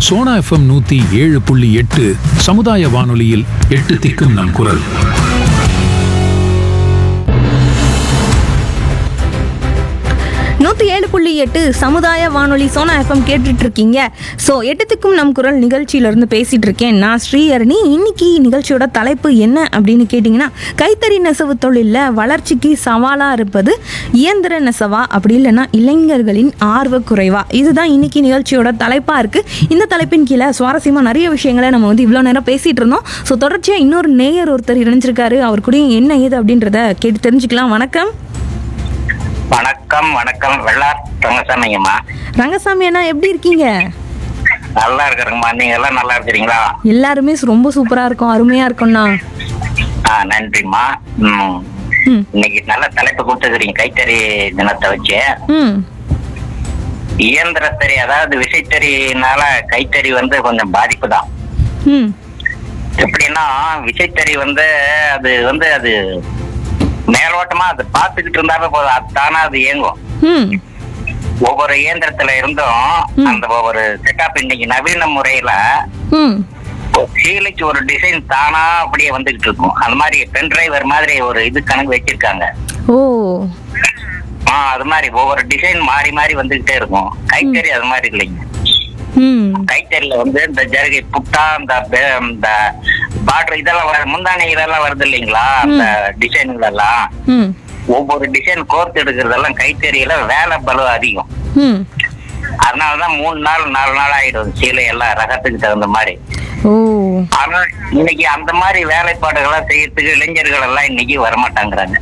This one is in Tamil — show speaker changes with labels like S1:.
S1: சோனா எஃப்எம் நூத்தி ஏழு புள்ளி எட்டு சமுதாய வானொலியில் எட்டு திக்கும் நம் குரல்
S2: நூற்றி ஏழு புள்ளி எட்டு சமுதாய வானொலி சோனா எஃப்எம் கேட்டுட்டு இருக்கீங்க ஸோ எட்டுத்துக்கும் நம் குரல் நிகழ்ச்சியிலேருந்து பேசிகிட்டு இருக்கேன் நான் ஸ்ரீஹரணி இன்னைக்கு நிகழ்ச்சியோட தலைப்பு என்ன அப்படின்னு கேட்டிங்கன்னா கைத்தறி நெசவு தொழிலில் வளர்ச்சிக்கு சவாலாக இருப்பது இயந்திர நெசவா அப்படி இல்லைன்னா இளைஞர்களின் ஆர்வ குறைவா இதுதான் இன்னைக்கு நிகழ்ச்சியோட தலைப்பாக இருக்குது இந்த தலைப்பின் கீழே சுவாரஸ்யமாக நிறைய விஷயங்களை நம்ம வந்து இவ்வளோ நேரம் பேசிகிட்டு இருந்தோம் ஸோ தொடர்ச்சியாக இன்னொரு நேயர் ஒருத்தர் இணைஞ்சிருக்காரு அவர் கூட என்ன ஏது அப்படின்றத கேட்டு தெரிஞ்சுக்கலாம் வணக்கம்
S3: வணக்கம் வணக்கம் வெள்ளார் ரங்கசாமிங்கம்மா
S2: ரங்கசாமி அண்ணா எப்படி இருக்கீங்க
S3: நல்லா இருக்கிறேங்கம்மா நீங்க எல்லாம் நல்லா இருக்கிறீங்களா
S2: எல்லாருமே ரொம்ப சூப்பரா இருக்கும் அருமையா இருக்கும்ண்ணா
S3: ஆ நன்றிம்மா ம்
S2: ம்
S3: இன்னைக்கு நல்ல தலைப்பு கொடுத்துக்கிறீங்க கைத்தறி தினத்தை வச்சு
S2: ம்
S3: இயந்திரத்தறி அதாவது விசைத்தறினால கைத்தறி வந்து கொஞ்சம் பாதிப்பு தான்
S2: ம்
S3: எப்படின்னா விசைத்தறி வந்து அது வந்து அது மேலோட்டமா அது பார்த்துக்கிட்டு இருந்தாவே போதும் அது தானா அது இயங்கும்
S2: ம்
S3: ஒவ்வொரு இயந்திரத்துல இருந்தும்
S2: ம்.
S3: அந்த ஒவ்வொரு செட்டப் இன்னைக்கு நவீன முறையில
S2: ம்
S3: சீலைக்கு ஒரு டிசைன் தானா அப்படியே வந்துகிட்டு இருக்கும் அந்த மாதிரி பென் டிரைவர் மாதிரி ஒரு இது கணக்கு வச்சிருக்காங்க
S2: ஓ
S3: ஆ அது மாதிரி ஒவ்வொரு டிசைன் மாறி மாறி வந்துகிட்டே இருக்கும் கைத்தறி அது மாதிரி இல்லைங்க
S2: ம்
S3: கைத்தறியில வந்து இந்த ஜருகை புட்டா இந்த பே- இந்த பார்டர் இதெல்லாம் வர- முந்தானை இதெல்லாம் வருது இல்லைங்களா அந்த டிசைன்கள் எல்லாம்
S2: ம்
S3: ஒவ்வொரு டிசைன் கோர்த்து எடுக்கிறதெல்லாம் கைத்தறியில வேலை பலு அதிகம்
S2: ம்
S3: அதனாலதான் மூணு நாள் நாலு நாள் ஆயிடும் சீலை எல்லாம் ரகத்துக்கு தகுந்த மாதிரி
S2: ஓ
S3: ஆனா இன்னைக்கு அந்த மாதிரி வேலைப்பாடுகளை செய்யறதுக்கு இளைஞர்கள் எல்லாம் இன்னைக்கு வரமாட்டாங்கிறாங்க